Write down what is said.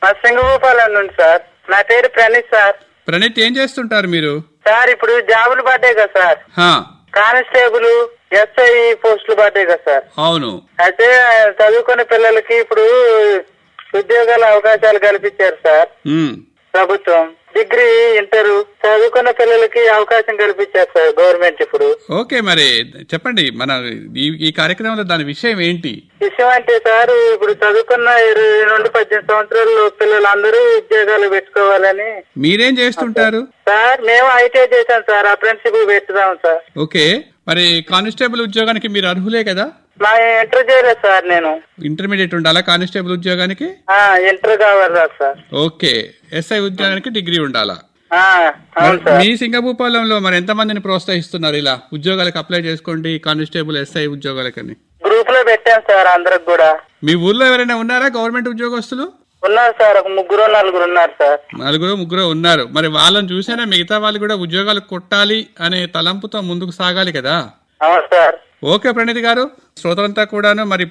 మా సింగభూపాలం నుండి సార్ నా పేరు ప్రణీత్ సార్ ప్రణీత్ ఏం చేస్తుంటారు మీరు సార్ ఇప్పుడు జాబులు పడ్డాయి కదా సార్ హా, కానిస్టేబుల్ ఎస్ఐ పోస్టులు పడ్డాయి కదా సార్ అవును అయితే చదువుకునే పిల్లలకి ఇప్పుడు ఉద్యోగాల అవకాశాలు కల్పించారు సార్ ఉమ్, ప్రభుత్వం డిగ్రీ ఇంటర్ చదువుకున్న పిల్లలకి అవకాశం కల్పించారు సార్ గవర్నమెంట్ ఇప్పుడు ఓకే మరి చెప్పండి మన ఈ ఈ కార్యక్రమంలో దాని విషయం ఏంటి విషయం అంటే సార్ ఇప్పుడు చదువుకున్న ఇరవై నుండి పద్దెనిమిది సంవత్సరాలు పిల్లలందరూ ఉద్యోగాలు పెట్టుకోవాలని మీరేం చేస్తుంటారు సార్ మేము ఐటీఐ చేశాం సార్ అప్రెంటిషిప్ పెట్టుదాం సార్ ఓకే మరి కానిస్టేబుల్ ఉద్యోగానికి మీరు అర్హులే కదా మా ఇంటర్ చేయలేదు సార్ నేను ఇంటర్మీడియట్ ఉండాలా కానిస్టేబుల్ ఉద్యోగానికి ఆ, ఇంటర్ కావాలి నాకు సార్ ఓకే ఎస్ఐ ఉద్యోగానికి డిగ్రీ ఉండాలా ఆ, అవును మరి సార్ మీ సింగభూపాలంలో మరి ఎంతమందిని ప్రోత్సహిస్తున్నారు ఇలా ఉద్యోగాలకు అప్లై చేసుకోండి కానిస్టేబుల్ ఎస్ఐ ఉద్యోగాలకని గ్రూప్ లో పెట్టాం సార్ అందరికి కూడా మీ ఊర్లో ఎవరైనా ఉన్నారా గవర్నమెంట్ ఉద్యోగస్తులు ఉన్నారు సార్ ఒక ముగ్గురు నలుగురు ఉన్నారు సార్ నలుగురు ముగ్గురు ఉన్నారు మరి వాళ్ళని చూసారా మిగతా వాళ్ళు కూడా ఉద్యోగాలు కొట్టాలి అనే తలంపుతో ముందుకు సాగాలి కదా అవును సార్ ఓకే ప్రణీత్ గారు శ్రోతలంతా కూడాను మరి